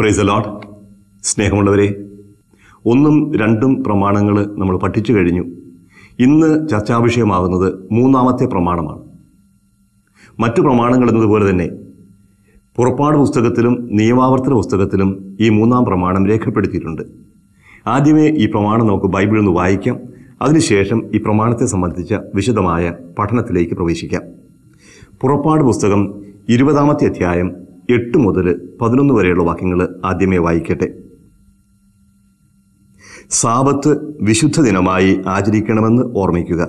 price load സ്നേഹമുള്ളവരെ ഒന്നും രണ്ടും പ്രമാണങ്ങൾ നമ്മൾ പഠിച്ചു കഴിഞ്ഞു ഇന്ന് ചർച്ചാവിഷയമാകുന്നത് മൂന്നാമത്തെ പ്രമാണമാണ് മറ്റു പ്രമാണങ്ങൾ എന്നതുപോലെ തന്നെ പുറപ്പാട് പുസ്തകത്തിലും നിയമാവർത്തന പുസ്തകത്തിലും ഈ മൂന്നാം പ്രമാണം രേഖപ്പെടുത്തിയിട്ടുണ്ട് ആദ്യമേ ഈ പ്രമാണം നമുക്ക് ബൈബിളിൽ നിന്ന് വായിക്കാം അതിനുശേഷം ഈ പ്രമാണത്തെ സംബന്ധിച്ച വിശദമായ പഠനത്തിലേക്ക് പ്രവേശിക്കാം പുറപ്പാട് പുസ്തകം ഇരുപതാമത്തെ അധ്യായം എട്ട് മുതൽ പതിനൊന്ന് വരെയുള്ള വാക്യങ്ങൾ ആദ്യമേ വായിക്കട്ടെ സാപത്ത് വിശുദ്ധ ദിനമായി ആചരിക്കണമെന്ന് ഓർമ്മിക്കുക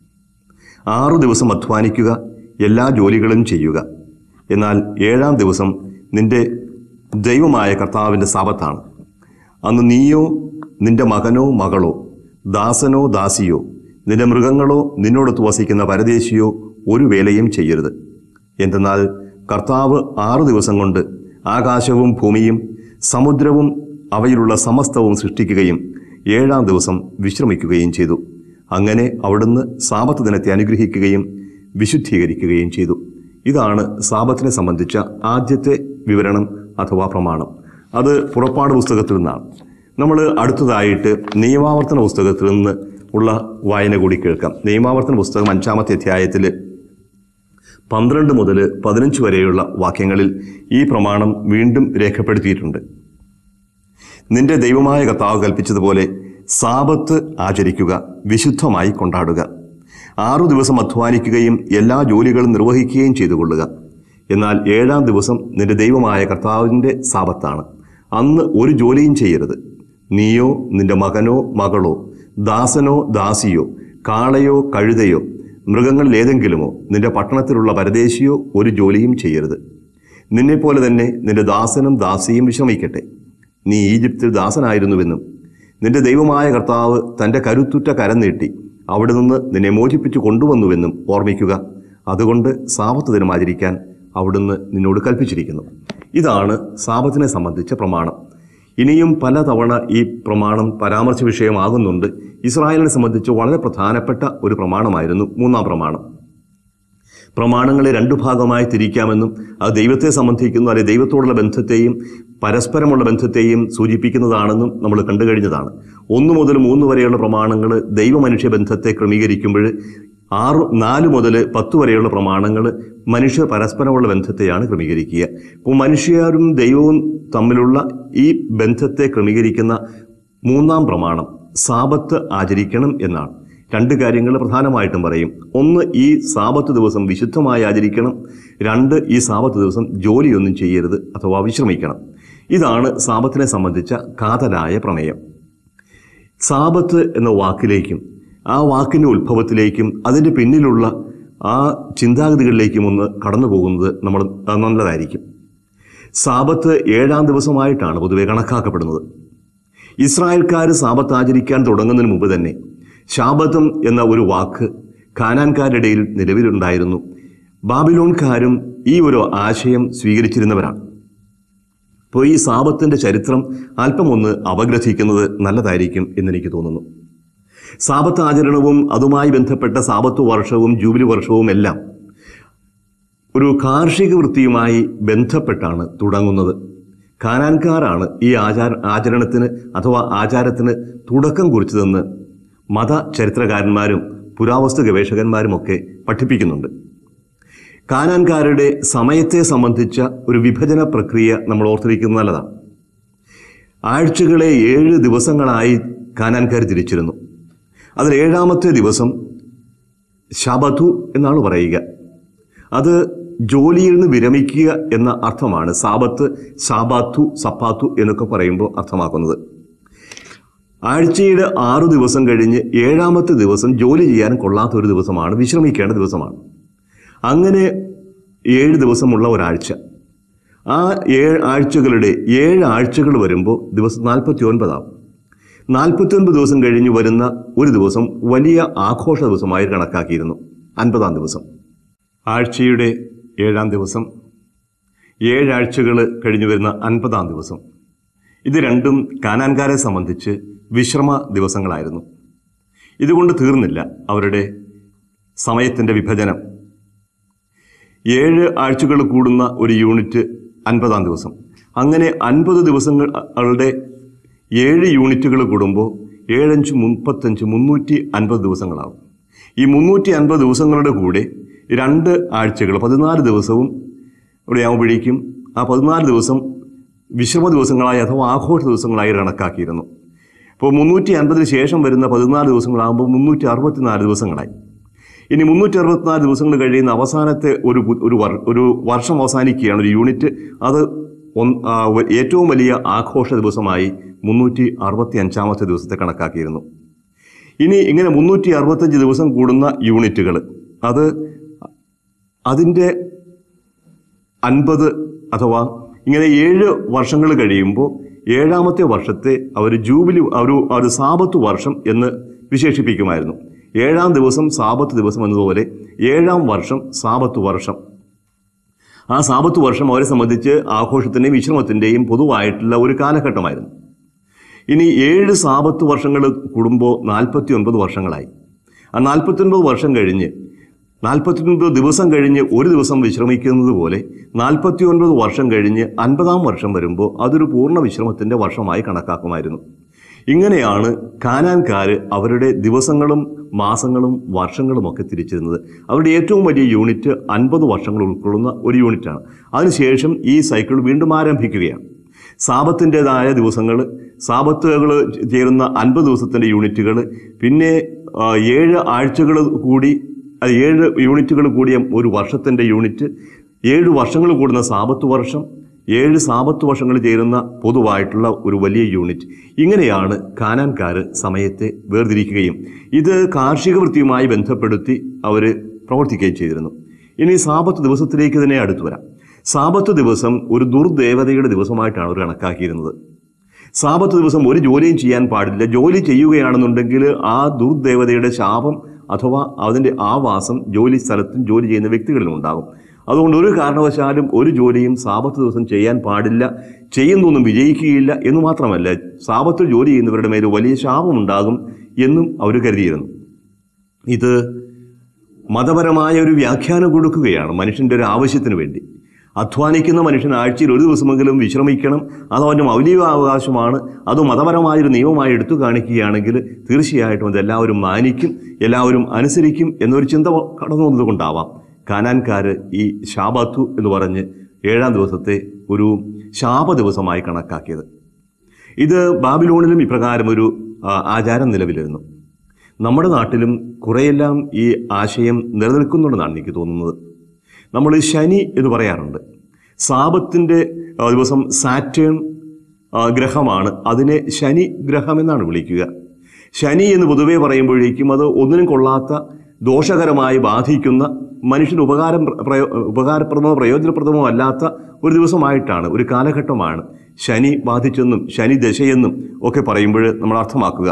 ആറു ദിവസം അധ്വാനിക്കുക എല്ലാ ജോലികളും ചെയ്യുക എന്നാൽ ഏഴാം ദിവസം നിന്റെ ദൈവമായ കർത്താവിൻ്റെ സാപത്താണ് അന്ന് നീയോ നിന്റെ മകനോ മകളോ ദാസനോ ദാസിയോ നിന്റെ മൃഗങ്ങളോ നിന്നോടൊത്ത് വസിക്കുന്ന പരദേശിയോ ഒരു വേലയും ചെയ്യരുത് എന്തെന്നാൽ കർത്താവ് ആറു ദിവസം കൊണ്ട് ആകാശവും ഭൂമിയും സമുദ്രവും അവയിലുള്ള സമസ്തവും സൃഷ്ടിക്കുകയും ഏഴാം ദിവസം വിശ്രമിക്കുകയും ചെയ്തു അങ്ങനെ അവിടുന്ന് സാപത്ത് ദിനത്തെ അനുഗ്രഹിക്കുകയും വിശുദ്ധീകരിക്കുകയും ചെയ്തു ഇതാണ് സാപത്തിനെ സംബന്ധിച്ച ആദ്യത്തെ വിവരണം അഥവാ പ്രമാണം അത് പുറപ്പാട് പുസ്തകത്തിൽ നിന്നാണ് നമ്മൾ അടുത്തതായിട്ട് നിയമാവർത്തന പുസ്തകത്തിൽ നിന്ന് ഉള്ള വായന കൂടി കേൾക്കാം നിയമാവർത്തന പുസ്തകം അഞ്ചാമത്തെ അധ്യായത്തിൽ പന്ത്രണ്ട് മുതൽ പതിനഞ്ച് വരെയുള്ള വാക്യങ്ങളിൽ ഈ പ്രമാണം വീണ്ടും രേഖപ്പെടുത്തിയിട്ടുണ്ട് നിന്റെ ദൈവമായ കർത്താവ് കൽപ്പിച്ചതുപോലെ സാപത്ത് ആചരിക്കുക വിശുദ്ധമായി കൊണ്ടാടുക ആറു ദിവസം അധ്വാനിക്കുകയും എല്ലാ ജോലികളും നിർവഹിക്കുകയും ചെയ്തു കൊള്ളുക എന്നാൽ ഏഴാം ദിവസം നിന്റെ ദൈവമായ കർത്താവിൻ്റെ സാപത്താണ് അന്ന് ഒരു ജോലിയും ചെയ്യരുത് നീയോ നിന്റെ മകനോ മകളോ ദാസനോ ദാസിയോ കാളയോ കഴുതയോ മൃഗങ്ങളിൽ ഏതെങ്കിലുമോ നിന്റെ പട്ടണത്തിലുള്ള പരദേശിയോ ഒരു ജോലിയും ചെയ്യരുത് നിന്നെപ്പോലെ തന്നെ നിന്റെ ദാസനും ദാസിയും വിശ്രമിക്കട്ടെ നീ ഈജിപ്തിൽ ദാസനായിരുന്നുവെന്നും നിന്റെ ദൈവമായ കർത്താവ് തൻ്റെ കരുത്തുറ്റ കരം നീട്ടി അവിടെ നിന്ന് നിന്നെ മോചിപ്പിച്ചു കൊണ്ടുവന്നുവെന്നും ഓർമ്മിക്കുക അതുകൊണ്ട് സാപത്ത് ദിനം ആചരിക്കാൻ അവിടുന്ന് നിന്നോട് കൽപ്പിച്ചിരിക്കുന്നു ഇതാണ് സാപത്തിനെ സംബന്ധിച്ച പ്രമാണം ഇനിയും പലതവണ ഈ പ്രമാണം പരാമർശ വിഷയമാകുന്നുണ്ട് ഇസ്രായേലിനെ സംബന്ധിച്ച് വളരെ പ്രധാനപ്പെട്ട ഒരു പ്രമാണമായിരുന്നു മൂന്നാം പ്രമാണം പ്രമാണങ്ങളെ രണ്ടു ഭാഗമായി തിരിക്കാമെന്നും അത് ദൈവത്തെ സംബന്ധിക്കുന്നു അല്ലെങ്കിൽ ദൈവത്തോടുള്ള ബന്ധത്തെയും പരസ്പരമുള്ള ബന്ധത്തെയും സൂചിപ്പിക്കുന്നതാണെന്നും നമ്മൾ കണ്ടു കഴിഞ്ഞതാണ് ഒന്ന് മുതൽ മൂന്ന് വരെയുള്ള പ്രമാണങ്ങൾ ദൈവമനുഷ്യ ബന്ധത്തെ ക്രമീകരിക്കുമ്പോൾ ആറ് നാല് മുതൽ പത്ത് വരെയുള്ള പ്രമാണങ്ങൾ മനുഷ്യ പരസ്പരമുള്ള ബന്ധത്തെയാണ് ക്രമീകരിക്കുക ഇപ്പോൾ മനുഷ്യരും ദൈവവും തമ്മിലുള്ള ഈ ബന്ധത്തെ ക്രമീകരിക്കുന്ന മൂന്നാം പ്രമാണം സാപത്ത് ആചരിക്കണം എന്നാണ് രണ്ട് കാര്യങ്ങൾ പ്രധാനമായിട്ടും പറയും ഒന്ന് ഈ സാപത്ത് ദിവസം വിശുദ്ധമായി ആചരിക്കണം രണ്ട് ഈ സാപത്ത് ദിവസം ജോലിയൊന്നും ചെയ്യരുത് അഥവാ വിശ്രമിക്കണം ഇതാണ് സാപത്തിനെ സംബന്ധിച്ച കാതലായ പ്രമേയം സാപത്ത് എന്ന വാക്കിലേക്കും ആ വാക്കിൻ്റെ ഉത്ഭവത്തിലേക്കും അതിൻ്റെ പിന്നിലുള്ള ആ ചിന്താഗതികളിലേക്കും ഒന്ന് കടന്നു പോകുന്നത് നമ്മൾ നല്ലതായിരിക്കും സാപത്ത് ഏഴാം ദിവസമായിട്ടാണ് പൊതുവെ കണക്കാക്കപ്പെടുന്നത് ഇസ്രായേൽക്കാർ സാപത്ത് ആചരിക്കാൻ തുടങ്ങുന്നതിന് മുമ്പ് തന്നെ ശാബത്തം എന്ന ഒരു വാക്ക് ഖാനാൻകാരുടെ ഇടയിൽ നിലവിലുണ്ടായിരുന്നു ബാബിലോൺകാരും ഈ ഒരു ആശയം സ്വീകരിച്ചിരുന്നവരാണ് അപ്പോൾ ഈ സാപത്തിൻ്റെ ചരിത്രം അല്പം ഒന്ന് അപഗ്രഥിക്കുന്നത് നല്ലതായിരിക്കും എന്നെനിക്ക് തോന്നുന്നു സാപത്ത് ആചരണവും അതുമായി ബന്ധപ്പെട്ട സാപത്ത് വർഷവും ജൂബിലി വർഷവും എല്ലാം ഒരു കാർഷിക വൃത്തിയുമായി ബന്ധപ്പെട്ടാണ് തുടങ്ങുന്നത് കാനാൻകാരാണ് ഈ ആചാര ആചരണത്തിന് അഥവാ ആചാരത്തിന് തുടക്കം കുറിച്ചതെന്ന് മത ചരിത്രകാരന്മാരും പുരാവസ്തു ഗവേഷകന്മാരുമൊക്കെ പഠിപ്പിക്കുന്നുണ്ട് കാനാൻകാരുടെ സമയത്തെ സംബന്ധിച്ച ഒരു വിഭജന പ്രക്രിയ നമ്മൾ ഓർത്തിരിക്കുന്നത് നല്ലതാണ് ആഴ്ചകളെ ഏഴ് ദിവസങ്ങളായി കാനാൻകാർ തിരിച്ചിരുന്നു അതിൽ ഏഴാമത്തെ ദിവസം ശബധു എന്നാണ് പറയുക അത് ജോലിയിൽ നിന്ന് വിരമിക്കുക എന്ന അർത്ഥമാണ് സാബത്ത് സാബാത്തു സപ്പാത്തു എന്നൊക്കെ പറയുമ്പോൾ അർത്ഥമാക്കുന്നത് ആഴ്ചയുടെ ആറു ദിവസം കഴിഞ്ഞ് ഏഴാമത്തെ ദിവസം ജോലി ചെയ്യാൻ കൊള്ളാത്ത ഒരു ദിവസമാണ് വിശ്രമിക്കേണ്ട ദിവസമാണ് അങ്ങനെ ഏഴ് ദിവസമുള്ള ഒരാഴ്ച ആ ഏഴ് ആഴ്ചകളുടെ ഏഴ് ആഴ്ചകൾ വരുമ്പോൾ ദിവസം നാൽപ്പത്തി ഒൻപതാവും നാൽപ്പത്തി ഒൻപത് ദിവസം കഴിഞ്ഞ് വരുന്ന ഒരു ദിവസം വലിയ ആഘോഷ ദിവസമായി കണക്കാക്കിയിരുന്നു അൻപതാം ദിവസം ആഴ്ചയുടെ ഏഴാം ദിവസം ഏഴാഴ്ചകൾ കഴിഞ്ഞു വരുന്ന അൻപതാം ദിവസം ഇത് രണ്ടും കാനാൻകാരെ സംബന്ധിച്ച് വിശ്രമ ദിവസങ്ങളായിരുന്നു ഇതുകൊണ്ട് തീർന്നില്ല അവരുടെ സമയത്തിൻ്റെ വിഭജനം ഏഴ് ആഴ്ചകൾ കൂടുന്ന ഒരു യൂണിറ്റ് അൻപതാം ദിവസം അങ്ങനെ അൻപത് ദിവസങ്ങളുടെ ഏഴ് യൂണിറ്റുകൾ കൂടുമ്പോൾ ഏഴഞ്ച് മുപ്പത്തഞ്ച് മുന്നൂറ്റി അൻപത് ദിവസങ്ങളാവും ഈ മുന്നൂറ്റി അൻപത് ദിവസങ്ങളുടെ കൂടെ രണ്ട് ആഴ്ചകൾ പതിനാല് ദിവസവും ഇവിടെ ആകുമ്പോഴേക്കും ആ പതിനാല് ദിവസം വിശ്രമ ദിവസങ്ങളായി അഥവാ ആഘോഷ ദിവസങ്ങളായി കണക്കാക്കിയിരുന്നു അപ്പോൾ മുന്നൂറ്റി അൻപതിന് ശേഷം വരുന്ന പതിനാല് ദിവസങ്ങളാകുമ്പോൾ മുന്നൂറ്റി അറുപത്തിനാല് ദിവസങ്ങളായി ഇനി മുന്നൂറ്റി അറുപത്തിനാല് ദിവസങ്ങൾ കഴിയുന്ന അവസാനത്തെ ഒരു പു- ഒരു വർ- ഒരു വർഷം അവസാനിക്കുകയാണ് ഒരു യൂണിറ്റ് അത് ഒന്ന് ആ, വ- ഏറ്റവും വലിയ ആഘോഷ ദിവസമായി മുന്നൂറ്റി അറുപത്തി അഞ്ചാമത്തെ ദിവസത്തെ കണക്കാക്കിയിരുന്നു ഇനി ഇങ്ങനെ മുന്നൂറ്റി അറുപത്തഞ്ച് ദിവസം കൂടുന്ന യൂണിറ്റുകൾ അത് അതിൻ്റെ അൻപത് അഥവാ ഇങ്ങനെ ഏഴ് വർഷങ്ങൾ കഴിയുമ്പോൾ ഏഴാമത്തെ വർഷത്തെ അവർ ജൂബിലി ഒരു ഒരു സാപത്ത് വർഷം എന്ന് വിശേഷിപ്പിക്കുമായിരുന്നു ഏഴാം ദിവസം സാപത്ത് ദിവസം എന്നതുപോലെ ഏഴാം വർഷം സാപത്ത് വർഷം ആ സാപത്ത് വർഷം അവരെ സംബന്ധിച്ച് ആഘോഷത്തിൻ്റെയും വിശ്രമത്തിൻ്റെയും പൊതുവായിട്ടുള്ള ഒരു കാലഘട്ടമായിരുന്നു ഇനി ഏഴ് സാപത്ത് വർഷങ്ങൾ കൂടുമ്പോൾ നാൽപ്പത്തി ഒൻപത് വർഷങ്ങളായി ആ നാൽപ്പത്തി ഒൻപത് വർഷം കഴിഞ്ഞ് നാൽപ്പത്തി ഒൻപത് ദിവസം കഴിഞ്ഞ് ഒരു ദിവസം വിശ്രമിക്കുന്നത് പോലെ നാൽപ്പത്തി ഒൻപത് വർഷം കഴിഞ്ഞ് അൻപതാം വർഷം വരുമ്പോൾ അതൊരു പൂർണ്ണ വിശ്രമത്തിൻ്റെ വർഷമായി കണക്കാക്കുമായിരുന്നു ഇങ്ങനെയാണ് കാനാൻകാർ അവരുടെ ദിവസങ്ങളും മാസങ്ങളും വർഷങ്ങളും ഒക്കെ തിരിച്ചിരുന്നത് അവരുടെ ഏറ്റവും വലിയ യൂണിറ്റ് അൻപത് വർഷങ്ങൾ ഉൾക്കൊള്ളുന്ന ഒരു യൂണിറ്റാണ് അതിനുശേഷം ഈ സൈക്കിൾ വീണ്ടും ആരംഭിക്കുകയാണ് സാപത്തിൻ്റെതായ ദിവസങ്ങൾ സാപത്തുകൾ ചേരുന്ന അൻപത് ദിവസത്തിൻ്റെ യൂണിറ്റുകൾ പിന്നെ ആ, ഏഴ് ആഴ്ചകൾ കൂടി അത് ഏഴ് യൂണിറ്റുകൾ കൂടിയ ഒരു വർഷത്തിൻ്റെ യൂണിറ്റ് ഏഴ് വർഷങ്ങൾ കൂടുന്ന സാപത്ത് വർഷം ഏഴ് സാപത്ത് വർഷങ്ങൾ ചേരുന്ന പൊതുവായിട്ടുള്ള ഒരു വലിയ യൂണിറ്റ് ഇങ്ങനെയാണ് കാനാൻകാർ സമയത്തെ വേർതിരിക്കുകയും ഇത് കാർഷിക വൃത്തിയുമായി ബന്ധപ്പെടുത്തി അവർ പ്രവർത്തിക്കുകയും ചെയ്തിരുന്നു ഇനി സാപത്ത് ദിവസത്തിലേക്ക് തന്നെ അടുത്തു വരാം സാപത്ത് ദിവസം ഒരു ദുർദേവതയുടെ ദിവസമായിട്ടാണ് അവർ കണക്കാക്കിയിരുന്നത് സാപത്ത് ദിവസം ഒരു ജോലിയും ചെയ്യാൻ പാടില്ല ജോലി ചെയ്യുകയാണെന്നുണ്ടെങ്കിൽ ആ ദുർദേവതയുടെ ശാപം അഥവാ അതിൻ്റെ ആവാസം ജോലി സ്ഥലത്തും ജോലി ചെയ്യുന്ന വ്യക്തികളിലും ഉണ്ടാകും അതുകൊണ്ട് ഒരു കാരണവശാലും ഒരു ജോലിയും സാപത്ത് ദിവസം ചെയ്യാൻ പാടില്ല ചെയ്യുന്നൊന്നും വിജയിക്കുകയില്ല എന്ന് മാത്രമല്ല സാപത്തിൽ ജോലി ചെയ്യുന്നവരുടെ മേൽ വലിയ ശാപമുണ്ടാകും എന്നും അവർ കരുതിയിരുന്നു ഇത് മതപരമായ ഒരു വ്യാഖ്യാനം കൊടുക്കുകയാണ് മനുഷ്യൻ്റെ ഒരു ആവശ്യത്തിന് വേണ്ടി അധ്വാനിക്കുന്ന മനുഷ്യൻ ആഴ്ചയിൽ ഒരു ദിവസമെങ്കിലും വിശ്രമിക്കണം അത് അവൻ്റെ മൗലിക അവകാശമാണ് അത് മതപരമായൊരു നിയമമായി എടുത്തു കാണിക്കുകയാണെങ്കിൽ തീർച്ചയായിട്ടും അത് എല്ലാവരും മാനിക്കും എല്ലാവരും അനുസരിക്കും എന്നൊരു ചിന്ത കടന്നു വന്നതുകൊണ്ടാവാം കാനാൻകാർ ഈ ഷാബാത്തു എന്ന് പറഞ്ഞ് ഏഴാം ദിവസത്തെ ഒരു ശാപ ദിവസമായി കണക്കാക്കിയത് ഇത് ബാബിലോണിലും ഇപ്രകാരം ഒരു ആ, ആചാരം നിലവിലിരുന്നു നമ്മുടെ നാട്ടിലും കുറെയെല്ലാം ഈ ആശയം നിലനിൽക്കുന്നുണ്ടെന്നാണ് എനിക്ക് തോന്നുന്നത് നമ്മൾ ശനി എന്ന് പറയാറുണ്ട് സാപത്തിൻ്റെ ആ, ദിവസം സാറ്റേൺ ആ, ഗ്രഹമാണ് അതിനെ ശനി ഗ്രഹം എന്നാണ് വിളിക്കുക ശനി എന്ന് പൊതുവേ പറയുമ്പോഴേക്കും അത് ഒന്നിനും കൊള്ളാത്ത ദോഷകരമായി ബാധിക്കുന്ന മനുഷ്യന് ഉപകാരം പ്ര- പ്രയോ ഉപകാരപ്രദമോ പ്രയോജനപ്രദമോ അല്ലാത്ത ഒരു ദിവസമായിട്ടാണ് ഒരു കാലഘട്ടമാണ് ശനി ബാധിച്ചെന്നും ശനി ദശയെന്നും ഒക്കെ പറയുമ്പോൾ നമ്മൾ അർത്ഥമാക്കുക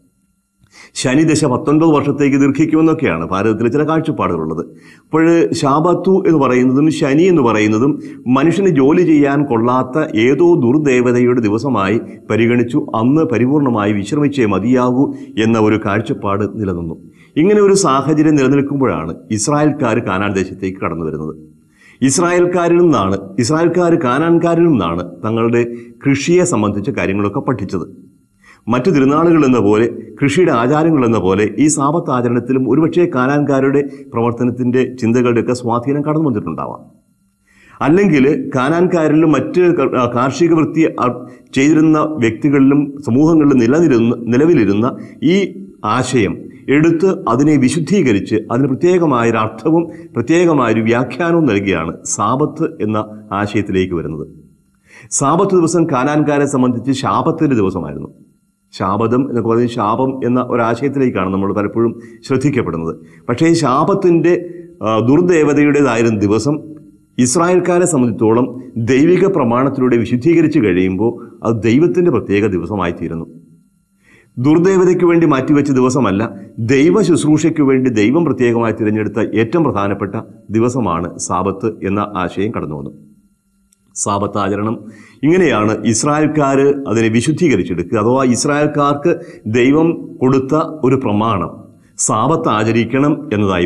ശനിദശ പത്തൊൻപത് വർഷത്തേക്ക് ദീർഘിക്കുമെന്നൊക്കെയാണ് ഭാരതത്തിലെ ചില കാഴ്ചപ്പാടുകളുള്ളത് അപ്പോൾ ശാബത്തു എന്ന് പറയുന്നതും ശനി എന്ന് പറയുന്നതും മനുഷ്യന് ജോലി ചെയ്യാൻ കൊള്ളാത്ത ഏതോ ദുർദേവതയുടെ ദിവസമായി പരിഗണിച്ചു അന്ന് പരിപൂർണമായി വിശ്രമിച്ചേ മതിയാകൂ എന്ന ഒരു കാഴ്ചപ്പാട് നിലനിന്നു ഇങ്ങനെ ഒരു സാഹചര്യം നിലനിൽക്കുമ്പോഴാണ് ഇസ്രായേൽക്കാർ കാനാൻ ദേശത്തേക്ക് കടന്നു വരുന്നത് ഇസ്രായേൽക്കാരിൽ നിന്നാണ് ഇസ്രായേൽക്കാർ കാനാൻകാരിൽ നിന്നാണ് തങ്ങളുടെ കൃഷിയെ സംബന്ധിച്ച കാര്യങ്ങളൊക്കെ പഠിച്ചത് മറ്റു തിരുനാളുകൾ എന്ന പോലെ കൃഷിയുടെ ആചാരങ്ങൾ എന്ന പോലെ ഈ സാപത്ത് ആചരണത്തിലും ഒരുപക്ഷെ കാനാൻകാരുടെ പ്രവർത്തനത്തിൻ്റെ ചിന്തകളുടെയൊക്കെ സ്വാധീനം കടന്നു വന്നിട്ടുണ്ടാവാം അല്ലെങ്കിൽ കാനാൻകാരിലും മറ്റ് ക- ആ, കാർഷിക വൃത്തി അ- ചെയ്തിരുന്ന വ്യക്തികളിലും സമൂഹങ്ങളിലും നിലനിരുന്ന നിലവിലിരുന്ന ഈ ആശയം എടുത്ത് അതിനെ വിശുദ്ധീകരിച്ച് അതിന് പ്രത്യേകമായൊരു അർത്ഥവും പ്രത്യേകമായൊരു വ്യാഖ്യാനവും നൽകിയാണ് സാപത്ത് എന്ന ആശയത്തിലേക്ക് വരുന്നത് സാപത്ത് ദിവസം കാനാൻകാരെ സംബന്ധിച്ച് ശാപത്തിൻ്റെ ദിവസമായിരുന്നു ശാപതം എന്നൊക്കെ പറയുന്നത് ശാപം എന്ന ഒരാശയത്തിലേക്കാണ് നമ്മൾ പലപ്പോഴും ശ്രദ്ധിക്കപ്പെടുന്നത് പക്ഷേ ഈ ശാപത്തിൻ്റെ ആ, ദുർദേവതയുടേതായിരുന്ന ദിവസം ഇസ്രായേൽക്കാരെ സംബന്ധിച്ചോളം ദൈവിക പ്രമാണത്തിലൂടെ വിശുദ്ധീകരിച്ച് കഴിയുമ്പോൾ അത് ദൈവത്തിൻ്റെ പ്രത്യേക ദിവസമായി തീരുന്നു ദുർദേവതയ്ക്ക് വേണ്ടി മാറ്റിവെച്ച ദിവസമല്ല ദൈവ ശുശ്രൂഷയ്ക്ക് വേണ്ടി ദൈവം പ്രത്യേകമായി തിരഞ്ഞെടുത്ത ഏറ്റവും പ്രധാനപ്പെട്ട ദിവസമാണ് സാപത്ത് എന്ന ആശയം കടന്നു വന്നു സാപത്ത് ആചരണം ഇങ്ങനെയാണ് ഇസ്രായേൽക്കാർ അതിനെ വിശുദ്ധീകരിച്ചെടുക്കുക അഥവാ ഇസ്രായേൽക്കാർക്ക് ദൈവം കൊടുത്ത ഒരു പ്രമാണം സാപത്ത് ആചരിക്കണം എന്നതായി വന്നു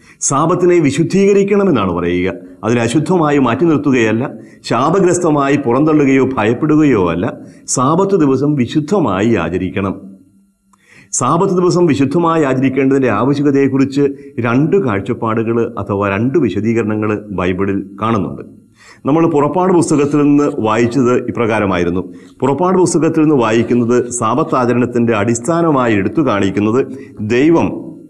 സാപത്തിനെ വിശുദ്ധീകരിക്കണമെന്നാണ് പറയുക അതിനെ അശുദ്ധമായി മാറ്റി നിർത്തുകയല്ല ശാപഗ്രസ്തമായി പുറന്തള്ളുകയോ ഭയപ്പെടുകയോ അല്ല സാപത്ത് ദിവസം വിശുദ്ധമായി ആചരിക്കണം സാപത്ത് ദിവസം വിശുദ്ധമായി ആചരിക്കേണ്ടതിൻ്റെ ആവശ്യകതയെക്കുറിച്ച് രണ്ട് കാഴ്ചപ്പാടുകൾ അഥവാ രണ്ട് വിശദീകരണങ്ങൾ ബൈബിളിൽ കാണുന്നുണ്ട് നമ്മൾ പുറപ്പാട് പുസ്തകത്തിൽ നിന്ന് വായിച്ചത് ഇപ്രകാരമായിരുന്നു പുറപ്പാട് പുസ്തകത്തിൽ നിന്ന് വായിക്കുന്നത് സാപത്ത് ആചരണത്തിൻ്റെ അടിസ്ഥാനമായി എടുത്തു കാണിക്കുന്നത് ദൈവം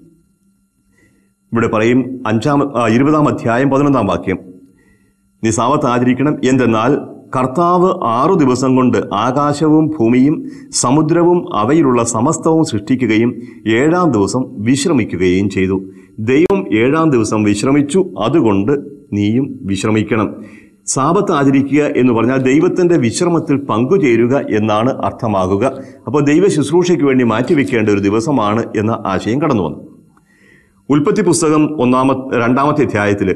ഇവിടെ പറയും അഞ്ചാം ആ, ഇരുപതാം അധ്യായം പതിനൊന്നാം വാക്യം നീ സാവത്ത് ആചരിക്കണം എന്തെന്നാൽ കർത്താവ് ആറു ദിവസം കൊണ്ട് ആകാശവും ഭൂമിയും സമുദ്രവും അവയിലുള്ള സമസ്തവും സൃഷ്ടിക്കുകയും ഏഴാം ദിവസം വിശ്രമിക്കുകയും ചെയ്തു ദൈവം ഏഴാം ദിവസം വിശ്രമിച്ചു അതുകൊണ്ട് നീയും വിശ്രമിക്കണം സാപത്ത് ആചരിക്കുക എന്ന് പറഞ്ഞാൽ ദൈവത്തിൻ്റെ വിശ്രമത്തിൽ പങ്കുചേരുക എന്നാണ് അർത്ഥമാകുക അപ്പോൾ ദൈവ ശുശ്രൂഷയ്ക്ക് വേണ്ടി മാറ്റിവെക്കേണ്ട ഒരു ദിവസമാണ് എന്ന ആശയം കടന്നു വന്നു ഉൽപ്പത്തി പുസ്തകം ഒന്നാമത്തെ രണ്ടാമത്തെ അധ്യായത്തിൽ